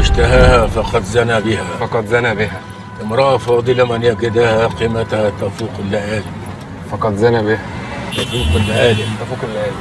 اشتهاها فقد زنى بها فقد زنى بها امرأة فاضلة من يجدها قيمتها تفوق الليالي فقد زنى بها تفوق الليالي تفوق الليالي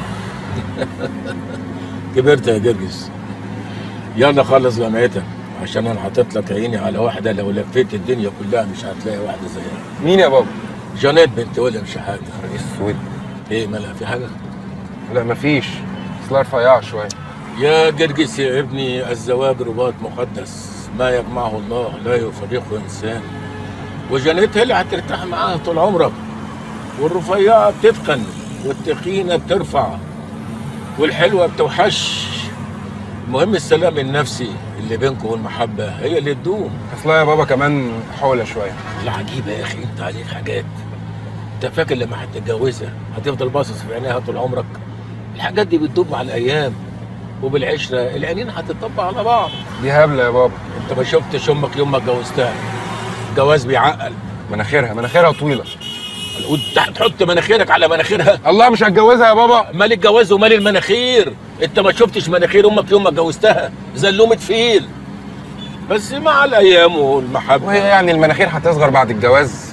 كبرت يا جرجس يلا خلص جامعتك عشان انا حاطط لك عيني على واحدة لو لفيت الدنيا كلها مش هتلاقي واحدة زيها مين يا بابا؟ جانيت بنت ويليام شحاتة رئيس السويد ايه مالها في حاجة؟ لا مفيش اصلها رفيعة شوية يا جرجس يا ابني الزواج رباط مقدس ما يجمعه الله لا يفرقه انسان وجانيت هي اللي هترتاح معاها طول عمرك والرفيعه بتتقن والتخينه بترفع والحلوه بتوحش المهم السلام النفسي اللي بينكم والمحبه هي اللي تدوم اصلها يا بابا كمان حولة شوية العجيبه يا اخي انت عليك حاجات انت فاكر لما هتتجوزها هتفضل باصص في عينيها طول عمرك الحاجات دي بتدوب مع الايام وبالعشره العينين هتطبق على بعض دي هبلة يا بابا انت ما شفتش امك يوم ما اتجوزتها الجواز بيعقل مناخيرها مناخيرها طويلة وانت هتحط مناخيرك على مناخيرها الله مش هتجوزها يا بابا مال الجواز ومال المناخير انت ما شفتش مناخير امك يوم ما اتجوزتها زلومه فيل بس مع الايام والمحبه وهي يعني المناخير هتصغر بعد الجواز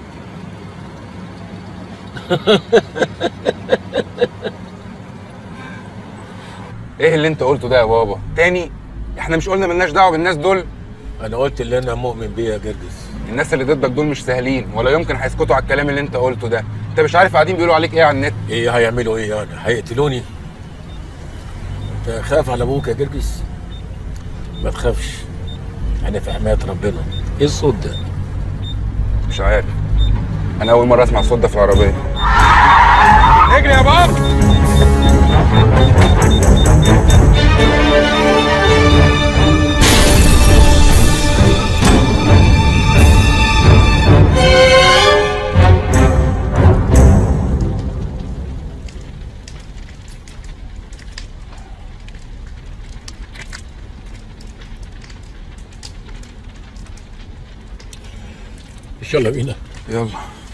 ايه اللي انت قلته ده يا بابا تاني احنا مش قلنا ملناش دعوه بالناس دول انا قلت اللي انا مؤمن بيه يا جرجس الناس اللي ضدك دول مش سهلين ولا يمكن هيسكتوا على الكلام اللي انت قلته ده انت مش عارف قاعدين بيقولوا عليك ايه على النت ايه هيعملوا ايه يعني هيقتلوني انت خاف على ابوك يا جرجس ما تخافش انا في حمايه ربنا ايه الصوت ده مش عارف انا اول مره اسمع الصوت ده في العربيه اجري يا بابا يلا بينا يلا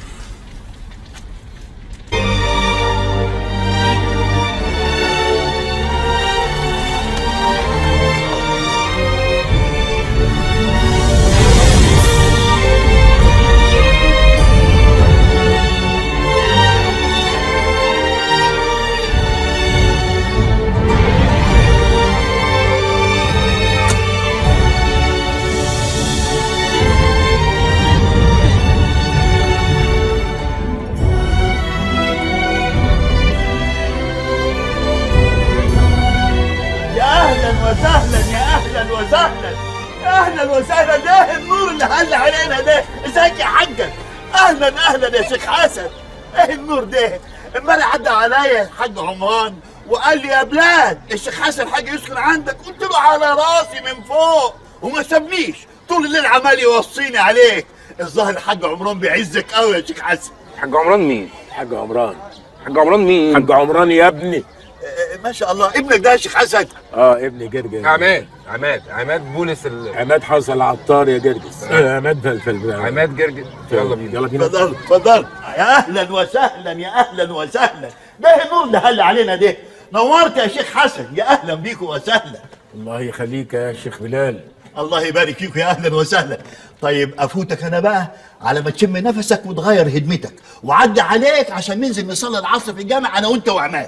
يا اهلا وسهلا يا اهلا وسهلا يا اهلا وسهلا ده النور اللي هل علينا ده ازيك يا حاجة اهلا اهلا يا شيخ حسن ايه النور ده امبارح عدى عليا الحاج عمران وقال لي يا بلاد الشيخ حسن حاجة يسكن عندك قلت له على راسي من فوق وما سابنيش طول الليل عمال يوصيني عليك الظاهر الحاج عمران بيعزك قوي يا شيخ حسن حاج عمران مين حاج عمران حاج عمران مين حاج عمران يا ابني آه، ما شاء الله ابنك ده يا شيخ حسن اه ابني جرجس عماد عماد عماد بولس ال... عماد حسن العطار يا جرجس آه، عماد فلفل عماد جرجس يلا بينا يلا بينا اتفضل اتفضل يا اهلا وسهلا يا اهلا وسهلا ده النور اللي هل علينا ده نورت يا شيخ حسن يا اهلا بيكم وسهلا الله يخليك يا شيخ بلال الله يبارك فيكم يا اهلا وسهلا طيب افوتك انا بقى على ما تشم نفسك وتغير هدمتك وعدي عليك عشان ننزل نصلي العصر في الجامع انا وانت وعماد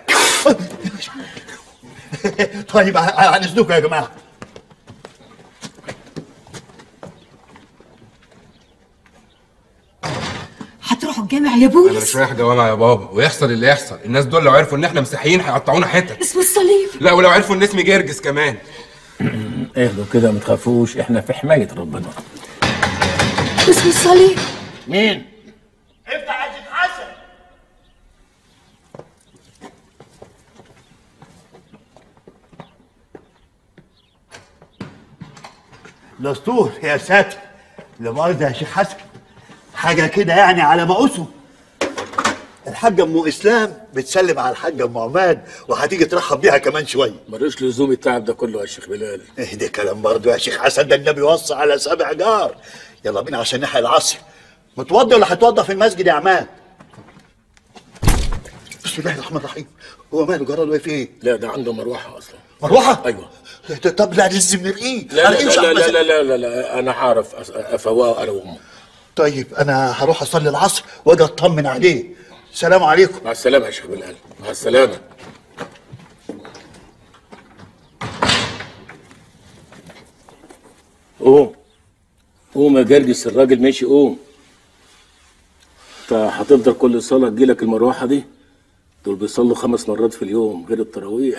طيب ع- عن اذنكم يا جماعه هتروحوا الجامع يا انا بولس مش رايح جوامع يا بابا ويحصل اللي يحصل الناس دول لو عرفوا ان احنا مسيحيين هيقطعونا حتت اسم الصليب لا ولو عرفوا ان اسمي جرجس كمان اهدوا كده ما تخافوش احنا في حمايه ربنا اسم الصليب مين افتح يا شيخ حسن الاسطول يا ساتر لا مؤاخذة يا شيخ حسن حاجة كده يعني على مقاسه الحاجة ام اسلام بتسلم على الحاجة ام عماد وهتيجي ترحب بيها كمان شوية ملوش لزوم التعب ده كله يا شيخ بلال ايه ده كلام برضه يا شيخ حسن ده النبي وصى على سبع جار يلا بينا عشان نحيي العصر متوضي ولا هتوضى في المسجد يا عماد بسم الله الرحمن الرحيم هو ماله جرى له ايه في ايه لا ده عنده مروحه اصلا مروحه ايوه طب لا لازم نرقيه لا لا أرقيه لا وصاحب لا, لا, مساء. لا, لا, لا, لا انا هعرف أس- افوقه انا وامه طيب انا هروح اصلي العصر واجي اطمن عليه سلام عليكم مع السلامه يا شيخ بالقلب مع السلامه قوم قوم يا جرجس الراجل ماشي قوم انت هتفضل كل صلاه تجيلك المروحه دي دول بيصلوا خمس مرات في اليوم غير التراويح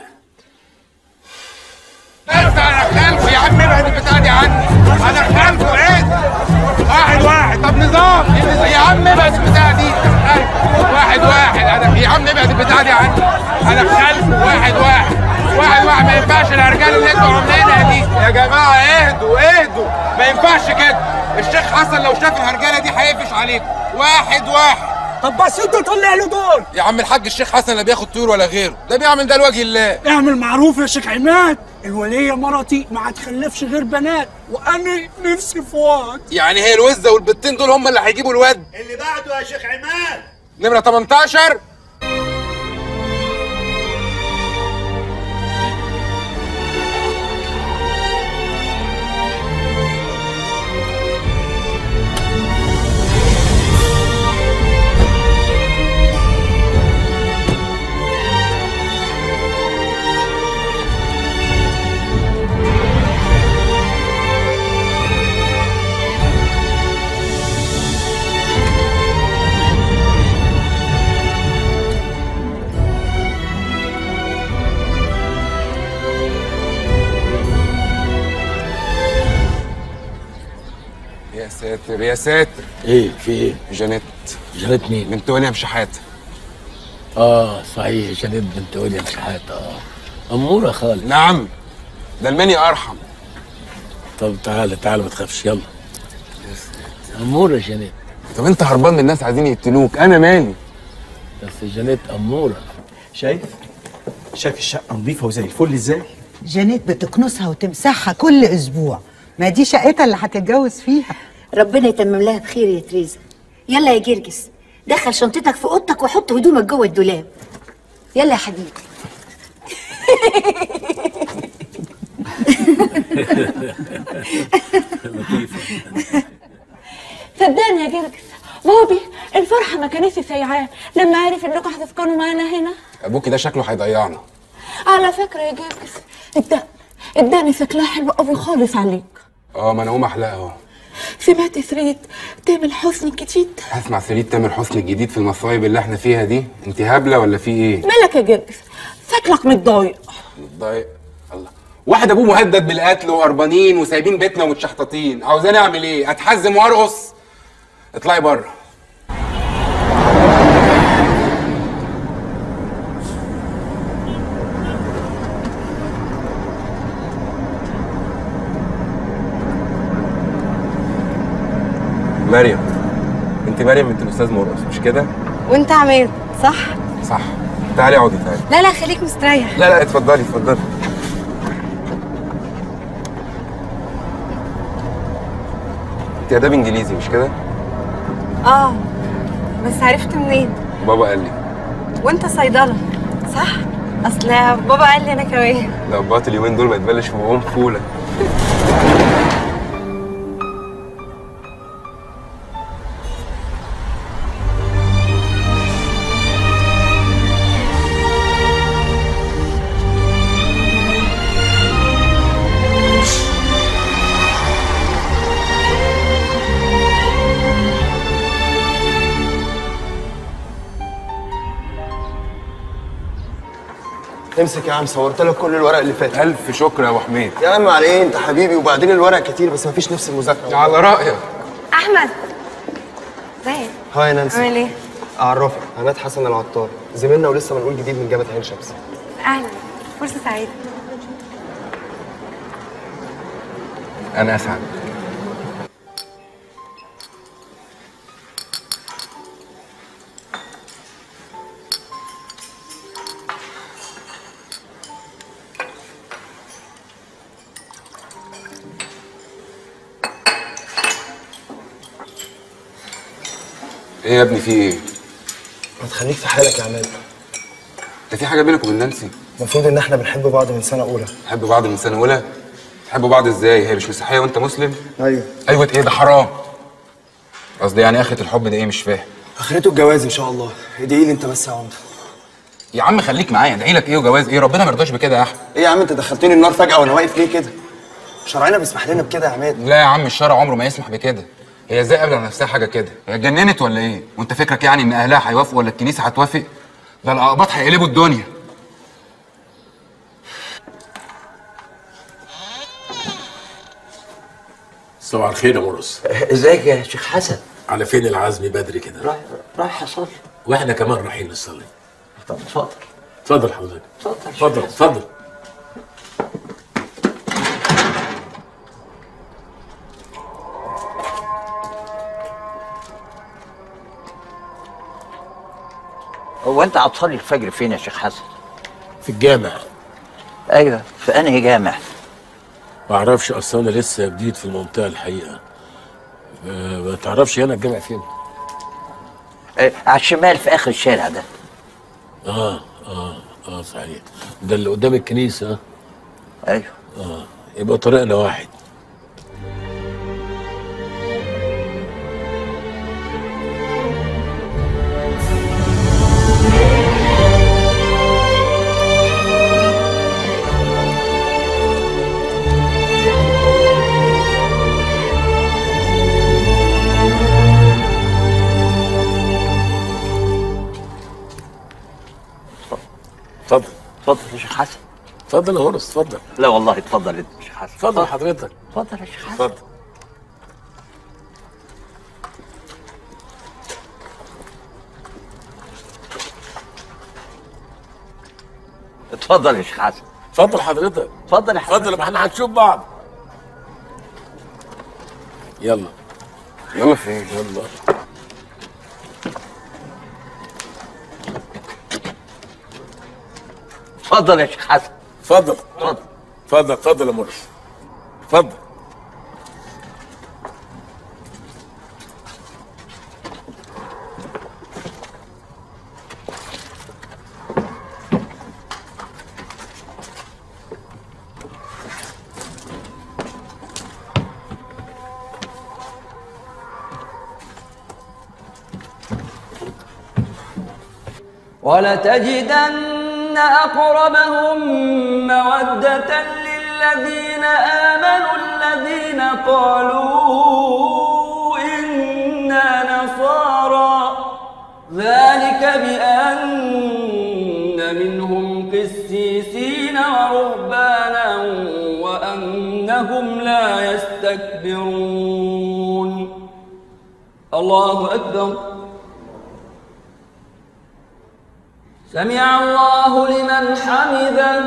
انت انا خلفه يا عم ابعد البتاع دي عني انا خلفه ايه واحد واحد طب نظام يا عم ابعد البتاع دي واحد واحد انا يا عم ابعد البتاع دي عني انا خلفه واحد واحد واحد واحد ما ينفعش الارجال اللي انتوا عاملينها دي يا جماعه اهدوا اهدوا ما ينفعش كده الشيخ حسن لو شاف الهرجله دي هيقفش عليكم واحد واحد طب بس انت طلع له دول يا عم الحاج الشيخ حسن لا بياخد طيور ولا غيره ده بيعمل ده لوجه الله اعمل معروف يا شيخ عماد الولية مرتي ما هتخلفش غير بنات وانا نفسي في واد يعني هي الوزه والبتين دول هم اللي هيجيبوا الواد اللي بعده يا شيخ عماد نمره 18 يا ساتر يا ساتر ايه في ايه جانيت جنات مين بنت وليم شحات اه صحيح جنات بنت ويليام شحات اه اموره خالص نعم ده المني ارحم طب تعالى تعالى ما تخافش يلا اموره جنات طب انت هربان من الناس عايزين يقتلوك انا مالي بس جنات اموره شايف شايف الشقه نظيفه وزي الفل ازاي جانيت بتكنسها وتمسحها كل اسبوع ما دي شقتها اللي هتتجوز فيها ربنا يتمم لها بخير يا تريزا يلا يا جرجس دخل شنطتك في اوضتك وحط هدومك جوه الدولاب يلا يا حبيبي صدقني يا جرجس بابي الفرحة ما كانتش سيعاه لما عرف انكم هتسكنوا معانا هنا ابوكي ده شكله هيضيعنا على فكرة يا جرجس الدقن الدقن شكلها حلو قوي خالص عليك اه ما انا اقوم احلقها اهو سمعت سرية تامر حسني الجديد هسمع سريد تامر حسني الجديد في المصايب اللي احنا فيها دي انت هبله ولا في ايه مالك يا جرجس شكلك متضايق متضايق الله واحد ابوه مهدد بالقتل وهربانين وسايبين بيتنا ومتشحططين عاوزاني اعمل ايه اتحزم وارقص اطلعي بره مريم انت مريم بنت الاستاذ مرقص مش كده وانت عماد صح؟ صح تعالي اقعدي تعالي لا لا خليك مستريح لا لا اتفضلي اتفضلي انت اداب انجليزي مش كده اه بس عرفت منين؟ بابا قال لي وانت صيدلة صح؟ اصل بابا قال لي انا كمان لو بقى اليومين دول ما يتبلش في بقهم فوله امسك يا عم صورت لك كل الورق اللي فات الف شكر يا ابو حميد يا عم على ايه انت حبيبي وبعدين الورق كتير بس مفيش نفس المذاكره على رايك احمد ازيك؟ هاي نانسي عامل ايه؟ اعرفك عماد حسن العطار زميلنا ولسه منقول جديد من جامعه عين شمس اهلا فرصة سعيدة انا اسعد ايه يا ابني في ايه؟ ما تخليك في حالك يا عماد ده في حاجه بينك وبين نانسي المفروض ان احنا بنحب بعض من سنه اولى تحبوا بعض من سنه اولى تحبوا بعض ازاي هي مش مسيحيه وانت مسلم ايوه ايوه ايه ده حرام قصدي يعني اخره الحب ده ايه مش فاهم اخرته الجواز ان شاء الله ادعي لي انت بس يا عمده يا عم خليك معايا ادعي لك ايه وجواز ايه ربنا ما يرضاش بكده يا احمد ايه يا عم انت دخلتني النار فجاه وانا واقف ليه كده شرعنا بيسمح لنا بكده يا عماد لا يا عم الشرع عمره ما يسمح بكده هي ازاي قابله نفسها حاجه كده هي اتجننت ولا ايه وانت فكرك يعني ان اهلها هيوافقوا ولا الكنيسه هتوافق ده الاقباط هيقلبوا الدنيا صباح الخير يا مرقص ازيك يا شيخ حسن على فين العزم بدري كده رايح رايح اصلي واحنا كمان رايحين نصلي طب اتفضل اتفضل حضرتك اتفضل اتفضل اتفضل هو انت هتصلي الفجر فين يا شيخ حسن؟ في الجامع ايوه في انهي جامع؟ ما اعرفش اصل انا لسه جديد في المنطقه الحقيقه آه، ما تعرفش هنا الجامع فين اه على الشمال في اخر الشارع ده اه اه اه صحيح ده اللي قدام الكنيسه ها؟ ايوه اه يبقى طريقنا واحد اتفضل اتفضل يا شيخ حسن اتفضل يا هرس اتفضل لا والله اتفضل انت يا شيخ حسن اتفضل حضرتك اتفضل يا شيخ حسن اتفضل اتفضل يا شيخ حسن اتفضل حضرتك اتفضل يا حسن اتفضل ما احنا هنشوف بعض يلا يلا فين يلا اتفضل يا شيخ حسن اتفضل اتفضل اتفضل اتفضل يا مرس اتفضل ولتجدن أقربهم مودة للذين آمنوا الذين قالوا إنا نصارى ذلك بأن منهم قسيسين ورهبانا وأنهم لا يستكبرون الله أكبر سمع الله لمن حمده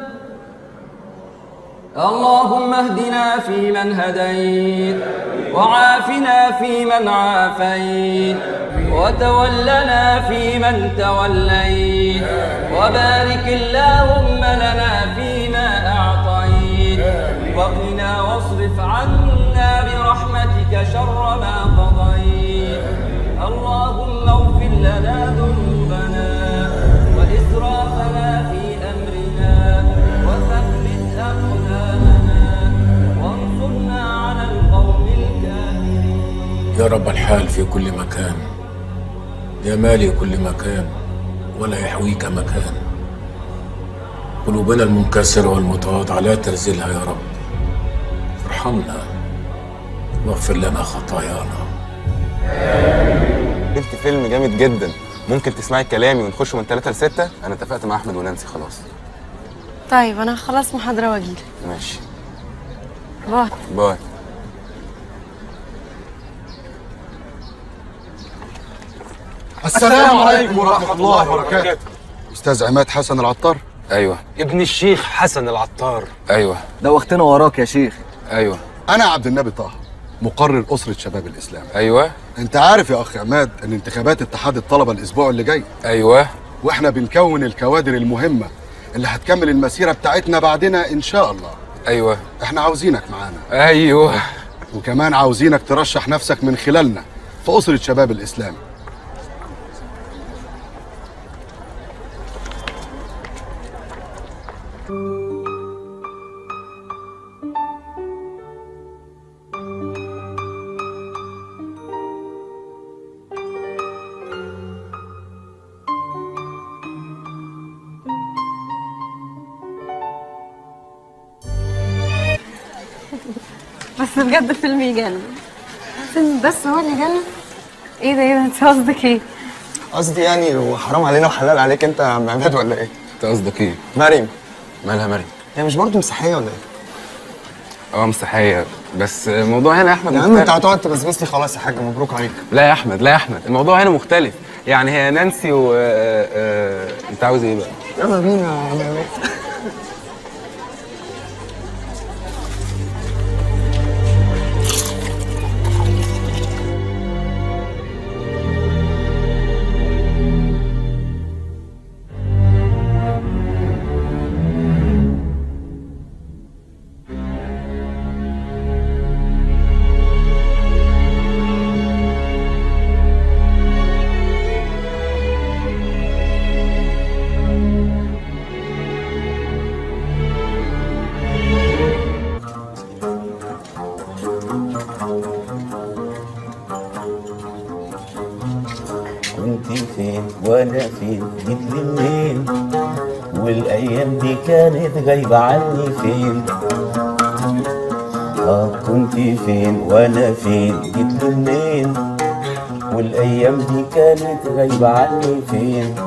اللهم اهدنا فيمن هديت وعافنا فيمن عافيت وتولنا فيمن توليت وبارك اللهم لنا فيما أعطيت وقنا واصرف عنا برحمتك شر ما قضيت اللهم اغفر لنا ذنوبنا وإسرافنا في أمرنا وثبت أقدامنا وانصرنا على القوم الكافرين يا رب الحال في كل مكان يا مالي كل مكان ولا يحويك مكان قلوبنا المنكسرة والمتواضعة لا ترزلها يا رب ارحمنا واغفر لنا خطايانا جبت فيلم جامد جدا ممكن تسمعي كلامي ونخش من 3 ل 6 انا اتفقت مع احمد ونانسي خلاص طيب انا هخلص محاضرة واجيلك ماشي باي باي السلام عليكم ورحمة الله وبركاته أستاذ عماد حسن العطار ايوه ابن الشيخ حسن العطار ايوه دوختنا وراك يا شيخ ايوه أنا عبد النبي طه مقرر أسرة شباب الإسلام ايوه أنت عارف يا أخ عماد إن انتخابات اتحاد الطلبة الأسبوع اللي جاي ايوه وإحنا بنكون الكوادر المهمة اللي هتكمل المسيرة بتاعتنا بعدنا إن شاء الله ايوه إحنا عاوزينك معانا ايوه وكمان عاوزينك ترشح نفسك من خلالنا في أسرة شباب الإسلام بس بجد فيلم يجنن فيلم بس هو اللي يجنن ايه ده ايه ده انت قصدك ايه قصدي يعني هو حرام علينا وحلال عليك انت يا عم عماد ولا ايه؟ انت قصدك ايه؟ مريم مالها مريم؟ هي مش برضه مسيحيه ولا ايه؟ اه مستحية بس الموضوع هنا يا احمد يا عم مختلف. انت هتقعد تبسبس لي خلاص يا حاج مبروك عليك لا يا احمد لا يا احمد الموضوع هنا مختلف يعني هي نانسي و آه، آه، انت عاوز ايه بقى؟ يلا بينا يا عم عماد كنت فين وانا فين جيت لي منين والايام دي كانت غايبه عني فين اه كنت فين وانا فين جيت لي منين والايام دي كانت غايبه عني فين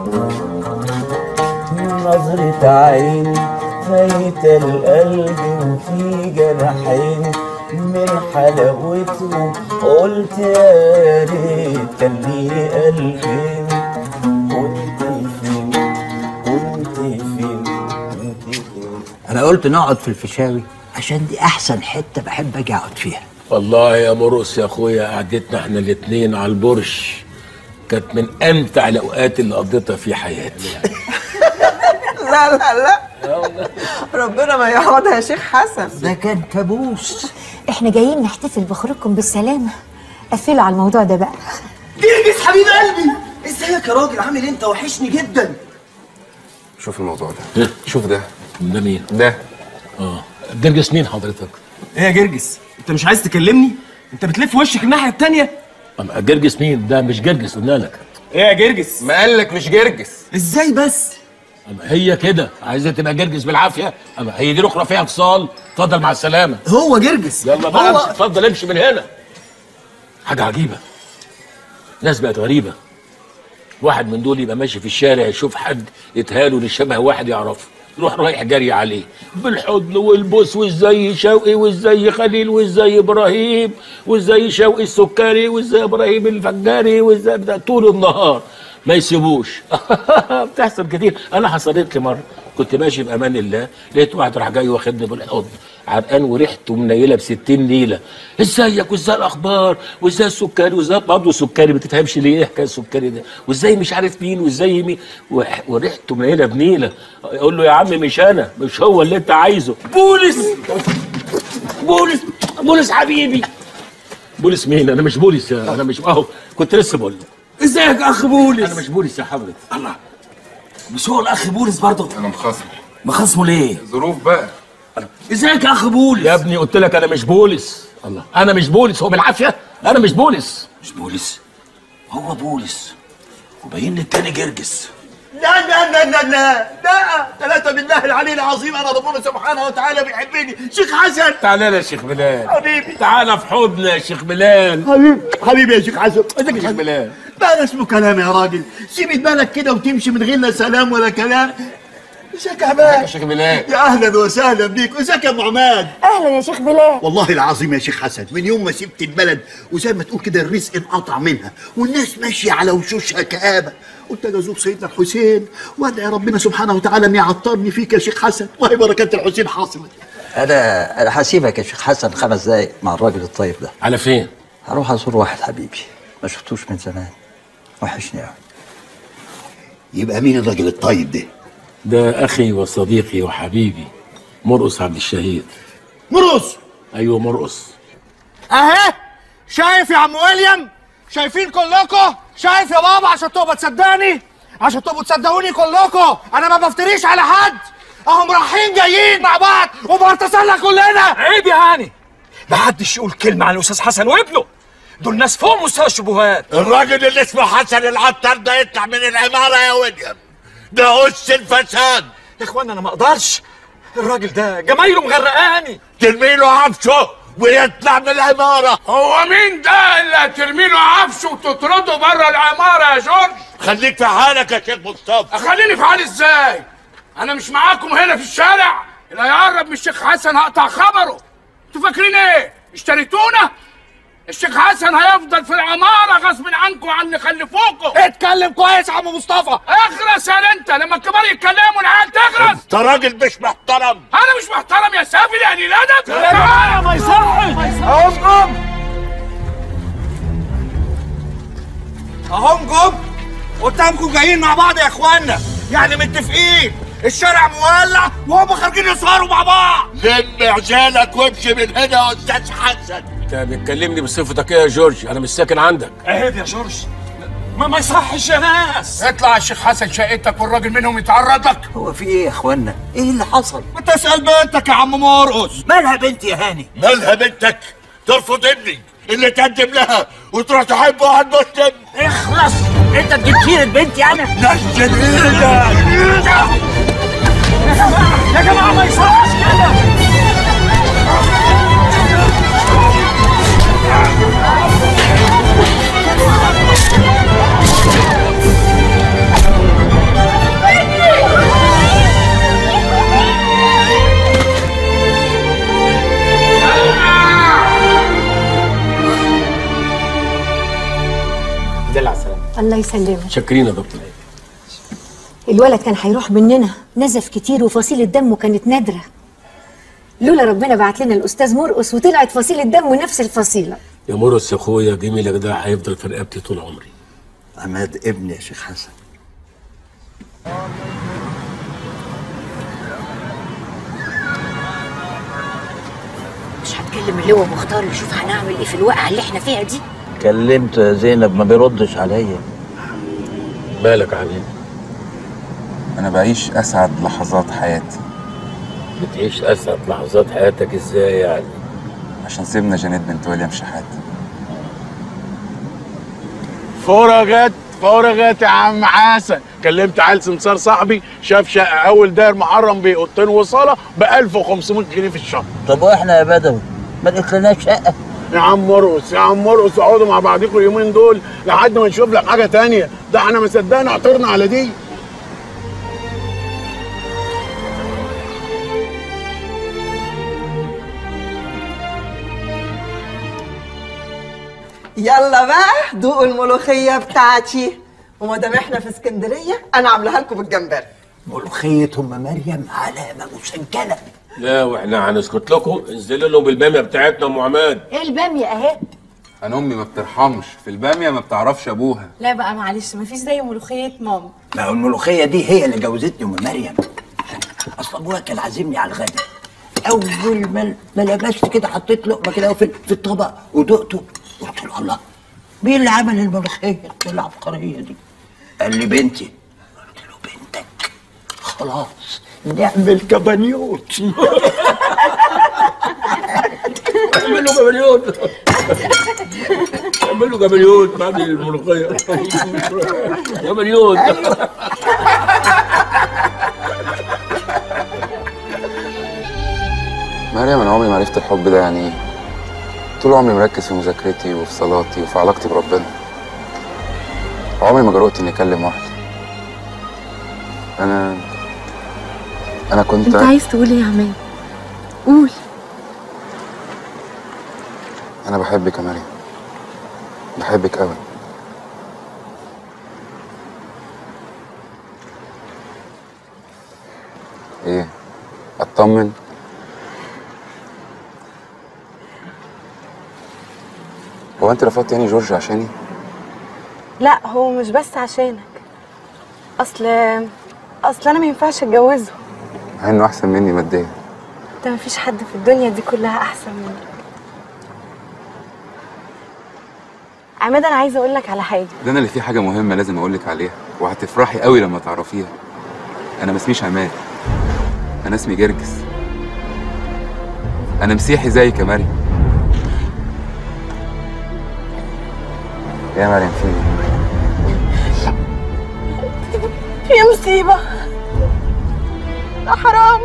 نظرة عين فايت القلب وفي جناحين من حلاوته قلت يا ريت كان لي قلبين كنت فين كنت فين كنت فين انا قلت نقعد في الفيشاوي عشان دي احسن حته بحب اجي اقعد فيها والله يا مرقص يا اخويا قعدتنا احنا الاتنين على البرش كانت من امتع الاوقات اللي قضيتها في حياتي لا لا لا ربنا ما يقعدها يا شيخ حسن ده كان كابوس احنا جايين نحتفل بخروجكم بالسلامة قفلوا على الموضوع ده بقى جرجس حبيب قلبي ازيك يا راجل عامل إيه؟ انت وحشني جدا شوف الموضوع ده شوف ده ده مين؟ ده اه جرجس مين حضرتك؟ ايه يا جرجس انت مش عايز تكلمني انت بتلف وشك الناحيه التانيه أما جرجس مين؟ ده مش جرجس قلنا لك ايه يا جرجس ما قالك مش جرجس ازاي بس أما هي كده عايزه تبقى جرجس بالعافيه اما هي دي الاخرى فيها اتصال اتفضل مع السلامه هو جرجس يلا بقى هو- امشي اتفضل امشي من هنا حاجه عجيبه ناس بقت غريبه واحد من دول يبقى ماشي في الشارع يشوف حد يتهاله اللي شبه واحد يعرفه يروح رايح جري عليه بالحضن والبوس وازاي شوقي وازاي خليل وازاي ابراهيم وازاي شوقي السكري وازاي ابراهيم الفجاري وازاي بتاع طول النهار ما يسيبوش بتحصل كتير انا حصلت لي مره كنت ماشي في امان الله لقيت واحد راح جاي واخدني بالحضن عرقان وريحته منيله ب 60 نيله ازيك وازاي الاخبار وازاي السكري وازاي برضه سكري ما تفهمش ليه ايه حكايه السكري ده وازاي مش عارف مين وازاي مين وح- وريحته منيله بنيله يقول له يا عم مش انا مش هو اللي انت عايزه بولس بولس بولس حبيبي بولس مين انا مش بولس يا انا مش اهو كنت لسه بقول له ازيك يا اخ بولس انا مش بولس يا حضرتك الله مش هو الاخ بولس برضه انا مخصم مخصمه ليه ظروف بقى ازيك يا اخ بولس يا ابني قلت لك انا مش بولس الله انا مش بولس هو بالعافيه انا مش بولس مش بولس هو بولس وباين لي التاني جرجس لا لا لا لا لا لا ثلاثة بالله العلي العظيم أنا ربنا سبحانه وتعالى بيحبني شيخ حسن تعالى يا شيخ بلال حبيبي تعالى في حضني يا شيخ بلال حبيبي حبيبي يا شيخ حسن ازيك يا شيخ بلال بقى اسمه كلام يا راجل سيب بالك كده وتمشي من غير لا سلام ولا كلام ازيك يا عماد يا شيخ بلال يا اهلا وسهلا بيك ازيك يا ابو عماد اهلا يا شيخ بلال والله العظيم يا شيخ حسن من يوم ما سبت البلد وزي ما تقول كده الرزق انقطع منها والناس ماشيه على وشوشها كآبه قلت انا ازور سيدنا الحسين وادعي ربنا سبحانه وتعالى ان يعطرني فيك يا شيخ حسن والله بركات الحسين حصلت انا انا هسيبك يا شيخ حسن خمس دقايق مع الراجل الطيب ده على فين؟ هروح ازور واحد حبيبي ما شفتوش من زمان وحشني قوي يبقى مين الراجل الطيب ده؟ ده اخي وصديقي وحبيبي مرقص عبد الشهيد مرقص ايوه مرقص اهي شايف يا عم ويليام شايفين كلكم شايف يا بابا عشان تبقى تصدقني عشان تبقوا تصدقوني كلكم انا ما بفتريش على حد اهم رايحين جايين مع بعض وبنتصلى كلنا عيب يا هاني محدش يقول كلمة عن الأستاذ حسن وابنه دول ناس فوق مستوى الشبهات الراجل اللي اسمه حسن العطار ده يطلع من العمارة يا ويليام ده أس الفساد يا اخوانا انا ما اقدرش الراجل ده جمايله مغرقاني ترمي له عفشه ويطلع من العمارة هو مين ده اللي هترمي له عفشه وتطرده بره العماره يا جورج خليك في حالك يا شيخ مصطفى اخليني في حالي ازاي انا مش معاكم هنا في الشارع اللي هيقرب من الشيخ حسن هقطع خبره انتوا فاكرين ايه اشتريتونا الشيخ حسن هيفضل في العماره غصب عنكم وعن اللي خلفوكم اتكلم كويس يا عم مصطفى اخرس يا انت لما الكبار يتكلموا العيال تخرس انت راجل مش محترم انا مش محترم يا سافل يعني الادب تعالى ما يصحش اهم جم اهم جم قدامكم جايين مع بعض يا اخوانا يعني متفقين الشارع مولع وهم خارجين يسهروا مع بعض لم عجالك وامشي من هنا يا استاذ حسن انت بتكلمني بصفتك ايه يا جورج انا مش ساكن عندك عيب يا جورج ما ما يصحش يا ناس اطلع يا شيخ حسن شقتك والراجل منهم يتعرض لك هو في ايه يا اخوانا؟ ايه اللي حصل؟ ما تسال بنتك يا عم مرقص مالها بنتي يا هاني؟ مالها بنتك ترفض ابني اللي تقدم لها وتروح تحب واحد مسلم اخلص انت تجيب سيرة بنتي انا نزل ايدك يا جماعة ما يصحش كده دل على السلامه الله يسلمك شاكرين يا دكتور الولد كان هيروح مننا نزف كتير وفصيلة دمه كانت نادرة لولا ربنا بعت لنا الأستاذ مرقص وطلعت فصيلة دمه نفس الفصيلة يا مرقص يا اخويا جميلك ده هيفضل في رقبتي طول عمري عماد ابني يا شيخ حسن مش هتكلم اللي هو مختار يشوف هنعمل ايه في الوقعة اللي احنا فيها دي كلمته يا زينب ما بيردش عليا مالك يا حبيبي انا بعيش اسعد لحظات حياتي بتعيش اسعد لحظات حياتك ازاي يعني عشان سيبنا جانيت بنت ويليام شحات فرجت فرجت يا عم حسن كلمت عيل سمسار صاحبي شاف شقه اول داير محرم باوضتين وصاله ب 1500 جنيه في الشهر طب واحنا يا بدوي ما لقيتلناش شقه يا عم مرقص يا عم مرقص اقعدوا مع بعضكم اليومين دول لحد ما نشوف لك حاجه تانية ده احنا ما صدقنا عطرنا على دي يلا بقى دوقوا الملوخيه بتاعتي وما دام احنا في اسكندريه انا عاملاها لكم بالجمبري ملوخية ام مريم علامة مسجلة لا واحنا هنسكت لكم انزلوا لهم الباميه بتاعتنا ام عماد ايه البامية اهي انا امي ما بترحمش في الباميه ما بتعرفش ابوها لا بقى معلش مفيش زي ملوخية ماما ما هو الملوخية دي هي اللي جوزتني ام مريم اصل ابوها كان عازمني على الغدا اول ما ما لبست كده حطيت لقمه كده في في الطبق ودقته قلت له الله مين اللي عمل الملوخيه العبقريه دي؟ قال لي بنتي قلت له بنتك خلاص نعمل كبانيوت اعملوا جبليوت اعملوا جبليوت بعد الملوخيه جبليوت مريم انا عمري ما عرفت الحب ده يعني ايه طول عمري مركز في مذاكرتي وفي صلاتي وفي علاقتي بربنا عمري ما جرؤت اني اكلم واحده انا انا كنت انت عايز تقول ايه يا عماد قول انا بحبك يا مريم بحبك قوي ايه اطمن هو انت رفضت يعني جورج عشاني لا هو مش بس عشانك اصل اصل انا ما ينفعش اتجوزه مع انه احسن مني ماديا انت مفيش حد في الدنيا دي كلها احسن منك عماد انا عايزه اقول لك على حاجه ده انا اللي فيه حاجه مهمه لازم اقول لك عليها وهتفرحي قوي لما تعرفيها انا ما اسميش عماد انا اسمي جرجس انا مسيحي زيك يا مريم يا مريم في إيه؟ يا مصيبة ده حرام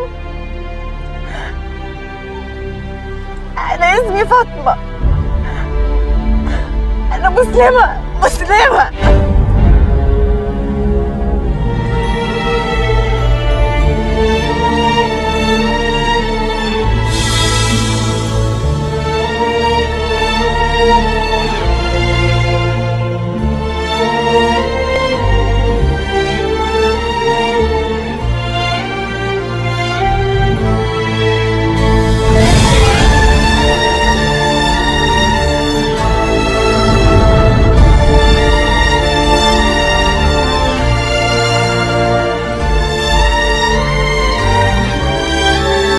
أنا اسمي فاطمة أنا مسلمة مسلمة